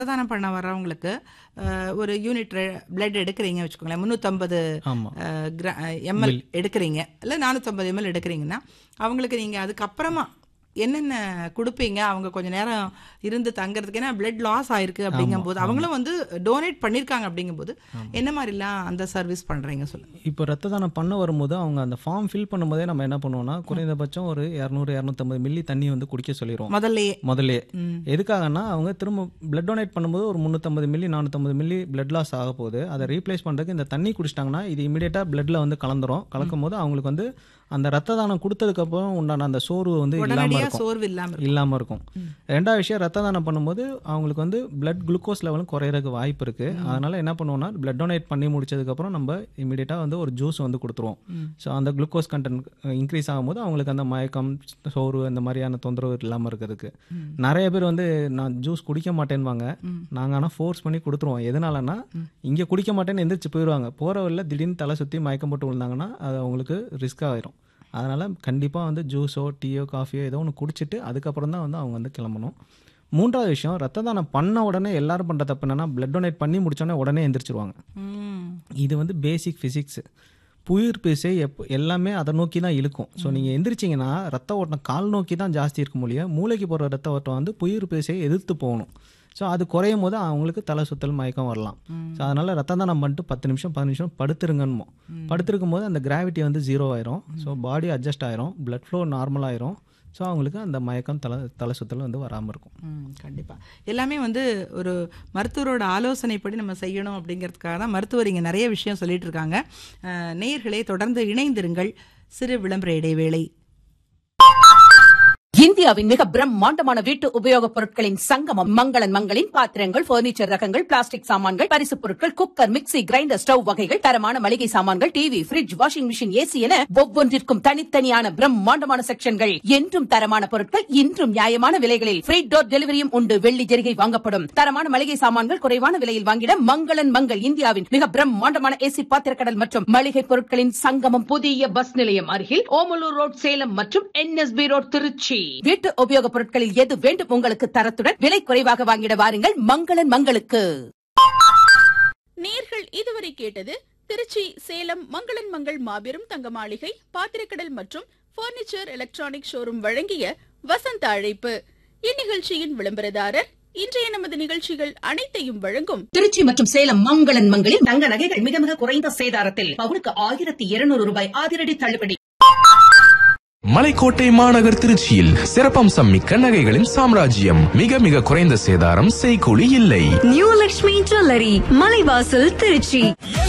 ரத்ததானம் பண்ண வர்றவங்களுக்கு அஹ், ஒரு யூனிட் பிளட் எடுக்கிறீங்க வச்சுக்கோங்களேன் முந்நூற்றம்பது ஆமாம் எம்எல் எடுக்கிறீங்க இல்லை நானூற்றம்பது எம்எல் எடுக்கிறீங்கன்னா அவங்களுக்கு நீங்கள் அதுக்கப்புறமா என்னென்ன கொடுப்பீங்க அவங்க கொஞ்ச நேரம் இருந்து தங்குறதுக்கு ஏன்னா பிளட் லாஸ் ஆயிருக்கு அப்படிங்கும்போது அவங்களும் வந்து டொனேட் பண்ணியிருக்காங்க அப்படிங்கும்போது என்ன மாதிரிலாம் அந்த சர்வீஸ் பண்ணுறீங்க சொல்லுங்க இப்போ ரத்த தானம் பண்ண வரும்போது அவங்க அந்த ஃபார்ம் ஃபில் பண்ணும்போதே நம்ம என்ன பண்ணுவோம்னா குறைந்தபட்சம் ஒரு இரநூறு இரநூத்தம்பது மில்லி தண்ணி வந்து குடிக்க சொல்லிடுவோம் முதல்லயே முதல்ல ம். எதுக்காகன்னா அவங்க திரும்ப பிளட் டொனேட் பண்ணும்போது ஒரு முந்நூற்றம்பது மில்லி நானூற்றம்பது மில்லி பிளட் லாஸ் ஆக போகுது அதை ரீப்ளேஸ் பண்ணுறதுக்கு இந்த தண்ணி குடிச்சிட்டாங்கன்னா இது இமீடியட்டாக பிளட்ல வந்து கலந்துரும் கலக்கும் போது அவங்களுக்கு வந்து அந்த ரத்த தானம் கொடுத்ததுக்கப்புறம் உண்டான அந்த சோர்வு வந்து இல்லாமல் உடனடியாக இருக்கும் சோர்வு இல்லாமல் இல்லாமல் இருக்கும் ரெண்டாவது விஷயம் ரத்த தானம் பண்ணும்போது அவங்களுக்கு வந்து பிளட் குளுக்கோஸ் லெவலும் குறையறதுக்கு வாய்ப்பு இருக்கு அதனால என்ன பண்ணுவோம்னா பிளட் டொனேட் பண்ணி முடிச்சதுக்கப்புறம் நம்ம இமீடியட்டாக வந்து ஒரு ஜூஸ் வந்து கொடுத்துருவோம் ஸோ அந்த குளுக்கோஸ் கண்டென்ட் இன்க்ரீஸ் ஆகும்போது அவங்களுக்கு அந்த மயக்கம் சோர்வு அந்த மாதிரியான தொந்தரவு இல்லாமல் இருக்கிறதுக்கு நிறைய பேர் வந்து நான் ஜூஸ் குடிக்க மாட்டேன்வாங்க நாங்கள் ஆனால் ஃபோர்ஸ் பண்ணி கொடுத்துருவோம் எதனாலன்னா இங்கே குடிக்க மாட்டேன்னு எந்திரிச்சு போயிடுவாங்க போகிற வழியில் திடீர்னு தலை சுற்றி மயக்கம் போட்டு விழுந்தாங்கன்னா அது அவங்களுக்கு ரிஸ்க் ஆயிரும் அதனால் கண்டிப்பாக வந்து ஜூஸோ டீயோ காஃபியோ ஏதோ ஒன்று குடிச்சிட்டு அதுக்கப்புறம் தான் வந்து அவங்க வந்து கிளம்பணும் மூன்றாவது விஷயம் ரத்த தானம் பண்ண உடனே எல்லாரும் பண்ணுற தப்பு என்னன்னா பிளட் டொனேட் பண்ணி முடிச்சோடனே உடனே எந்திரிச்சிருவாங்க ம் இது வந்து பேசிக் ஃபிசிக்ஸ் புயிர் பேசை எப் எல்லாமே அதை நோக்கி தான் இழுக்கும் ஸோ நீங்கள் எந்திரிச்சிங்கன்னா ரத்த ஓட்டம் கால் நோக்கி தான் ஜாஸ்தி இருக்க முடியும் மூளைக்கு போகிற ரத்த ஓட்டம் வந்து புயிர் பேசையை எதிர்த்து போகணும் ஸோ அது குறையும் போது அவங்களுக்கு தலை சுத்தல் மயக்கம் வரலாம் ஸோ அதனால் ரத்தம் தானம் பண்ணிட்டு பத்து நிமிஷம் பதினஞ்சு நிமிஷம் படுத்துருங்கன்னு படுத்திருக்கும் போது அந்த கிராவிட்டி வந்து ஜீரோ ஆயிரும் ஸோ பாடி அட்ஜஸ்ட் ஆயிரும் பிளட் ஃப்ளோ நார்மல் ஆயிரும் ஸோ அவங்களுக்கு அந்த மயக்கம் தலை தலை சுத்தல் வந்து வராமல் இருக்கும் ம் கண்டிப்பா எல்லாமே வந்து ஒரு மருத்துவரோட ஆலோசனைப்படி நம்ம செய்யணும் அப்படிங்கிறதுக்காக தான் மருத்துவர் இங்கே நிறைய விஷயம் சொல்லிட்டு இருக்காங்க அஹ், நேயர்களே தொடர்ந்து இணைந்திருங்கள் சிறு விளம்பர இடைவேளை இந்தியாவின் மிக பிரம்மாண்டமான வீட்டு உபயோகப் பொருட்களின் சங்கமம் மங்களன் மங்களின் பாத்திரங்கள் பர்னிச்சர் ரகங்கள் பிளாஸ்டிக் சாமான்கள் பரிசுப் பொருட்கள் குக்கர் மிக்ஸி கிரைண்டர் ஸ்டவ் வகைகள் தரமான மளிகை சாமான்கள் TV fridge washing machine AC என ஒவ்வொன்றிற்கும் தனித்தனியான பிரம்மாண்டமான செக்ஷன்கள் என்றும் தரமான பொருட்கள் இன்றும் நியாயமான விலைகளில் ஃப்ரீ டோர் டெலிவரியும் உண்டு வெள்ளி ஜெரிகை வாங்கப்படும் தரமான மளிகை சாமான்கள் குறைவான விலையில் வாங்கிட மங்களன் மங்கள் இந்தியாவின் மிக பிரம்மாண்டமான ஏசி பாத்திரக்கடல் மற்றும் மளிகை பொருட்களின் சங்கமம் புதிய பஸ் நிலையம் அருகில் ஓமலூர் ரோட் சேலம் மற்றும் என்எஸ்பி ரோட் திருச்சி வீட்டு உபயோகப் பொருட்களில் எது வேண்டும் உங்களுக்கு தரத்துடன் விலை குறைவாக வாங்கிட வாருங்கள் மங்களன் மங்களுக்கு நேர்கள் இதுவரை கேட்டது திருச்சி சேலம் மங்களன் மங்கள் மாபெரும் தங்க மாளிகை பாத்திரக்கடல் மற்றும் பர்னிச்சர் எலக்ட்ரானிக் ஷோரூம் வழங்கிய வசந்த அழைப்பு இந்நிகழ்ச்சியின் விளம்பரதாரர் இன்றைய நமது நிகழ்ச்சிகள் அனைத்தையும் வழங்கும் திருச்சி மற்றும் சேலம் மங்களன் மங்களில் தங்க நகைகள் மிக மிக குறைந்த சேதாரத்தில் பவுனுக்கு ஆயிரத்தி இருநூறு ரூபாய் அதிரடி தள்ளுபடி மலைக்கோட்டை மாநகர் திருச்சியில் சிறப்பம்சம் மிக்க நகைகளின் சாம்ராஜ்யம் மிக மிக குறைந்த சேதாரம் செய்கூலி இல்லை நியூ லக்ஷ்மி ஜுவல்லரி மலைவாசல் திருச்சி